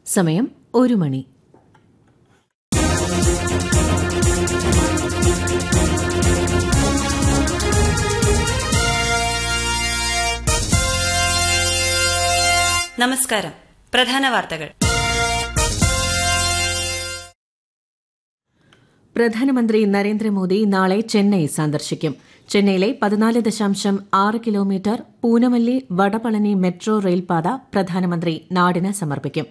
സമയം ഒരു മണി നമസ്കാരം പ്രധാന വാർത്തകൾ പ്രധാനമന്ത്രി നരേന്ദ്രമോദി നാളെ ചെന്നൈ സന്ദർശിക്കും ചെന്നൈയിലെ പതിനാല് ദശാംശം ആറ് കിലോമീറ്റർ പൂനമല്ലി വടപളനി മെട്രോ റെയിൽപാത പ്രധാനമന്ത്രി നാടിന് സമർപ്പിക്കും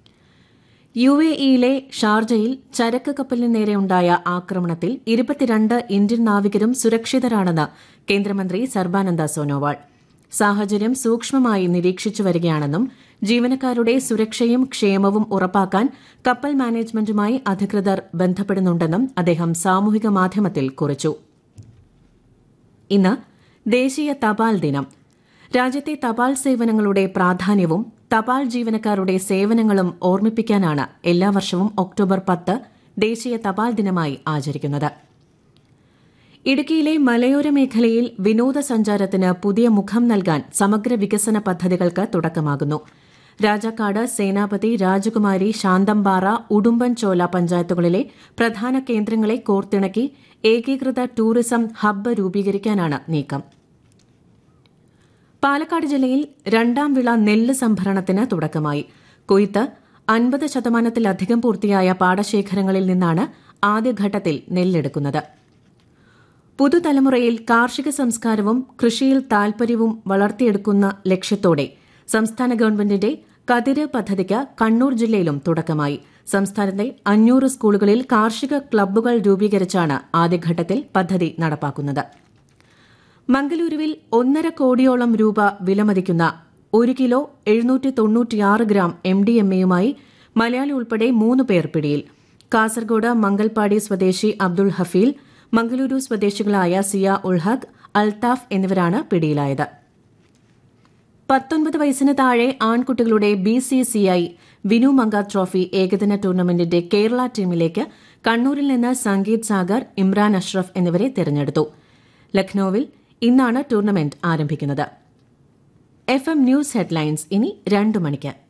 യു എ ഇയിലെ ഷാർജയിൽ ചരക്ക് കപ്പലിന് നേരെയുണ്ടായ ആക്രമണത്തിൽ ഇരുപത്തിരണ്ട് ഇന്ത്യൻ നാവികരും സുരക്ഷിതരാണെന്ന് കേന്ദ്രമന്ത്രി സർബാനന്ദ സോനോവാൾ സാഹചര്യം സൂക്ഷ്മമായി നിരീക്ഷിച്ചു വരികയാണെന്നും ജീവനക്കാരുടെ സുരക്ഷയും ക്ഷേമവും ഉറപ്പാക്കാൻ കപ്പൽ മാനേജ്മെന്റുമായി അധികൃതർ ബന്ധപ്പെടുന്നുണ്ടെന്നും അദ്ദേഹം സാമൂഹിക മാധ്യമത്തിൽ കുറിച്ചു ഇന്ന് ദേശീയ തപാൽ ദിനം രാജ്യത്തെ തപാൽ സേവനങ്ങളുടെ പ്രാധാന്യവും തപാൽ ജീവനക്കാരുടെ സേവനങ്ങളും ഓർമ്മിപ്പിക്കാനാണ് എല്ലാ വർഷവും ഒക്ടോബർ പത്ത് ദേശീയ തപാൽ ദിനമായി ആചരിക്കുന്നത് ഇടുക്കിയിലെ മലയോര മേഖലയിൽ വിനോദസഞ്ചാരത്തിന് പുതിയ മുഖം നൽകാൻ സമഗ്ര വികസന പദ്ധതികൾക്ക് തുടക്കമാകുന്നു രാജാക്കാട് സേനാപതി രാജകുമാരി ശാന്തമ്പാറ ഉടുമ്പൻചോല പഞ്ചായത്തുകളിലെ പ്രധാന കേന്ദ്രങ്ങളെ കോർത്തിണക്കി ഏകീകൃത ടൂറിസം ഹബ്ബ് രൂപീകരിക്കാനാണ് നീക്കം പാലക്കാട് ജില്ലയിൽ രണ്ടാം വിള നെല്ല് സംഭരണത്തിന് തുടക്കമായി കൊയ്ത്ത് അൻപത് ശതമാനത്തിലധികം പൂർത്തിയായ പാടശേഖരങ്ങളിൽ നിന്നാണ് ആദ്യഘട്ടത്തിൽ നെല്ലെടുക്കുന്നത് പുതുതലമുറയിൽ കാർഷിക സംസ്കാരവും കൃഷിയിൽ താൽപര്യവും വളർത്തിയെടുക്കുന്ന ലക്ഷ്യത്തോടെ സംസ്ഥാന ഗവൺമെന്റിന്റെ കതിര് പദ്ധതിക്ക് കണ്ണൂർ ജില്ലയിലും തുടക്കമായി സംസ്ഥാനത്തെ അഞ്ഞൂറ് സ്കൂളുകളിൽ കാർഷിക ക്ലബ്ബുകൾ രൂപീകരിച്ചാണ് ആദ്യഘട്ടത്തിൽ പദ്ധതി നടപ്പാക്കുന്നത് മംഗലൂരുവിൽ ഒന്നര കോടിയോളം രൂപ വിലമതിക്കുന്ന ഒരു കിലോ എഴുന്നൂറ്റി തൊണ്ണൂറ്റിയാറ് ഗ്രാം എം ഡി എം എയുമായി മലയാളി ഉൾപ്പെടെ മൂന്ന് പേർ പിടിയിൽ കാസർഗോഡ് മംഗൽപാടി സ്വദേശി അബ്ദുൾ ഹഫീൽ മംഗലൂരു സ്വദേശികളായ സിയ ഉൾഹഖ് അൽതാഫ് എന്നിവരാണ് പിടിയിലായത് പത്തൊൻപത് വയസ്സിന് താഴെ ആൺകുട്ടികളുടെ B C C I Vinoo Mankad trophy ഏകദിന ടൂർണമെന്റിന്റെ കേരള ടീമിലേക്ക് കണ്ണൂരിൽ നിന്ന് സംഗീത് സാഗർ ഇമ്രാൻ അഷ്റഫ് എന്നിവരെ തെരഞ്ഞെടുത്തു ലക്നൌവിൽ ഇന്നാണ് ടൂർണമെന്റ് ആരംഭിക്കുന്നത് എഫ് എം ന്യൂസ് ഹെഡ്ലൈൻസ് ഇനി രണ്ടു മണിക്ക്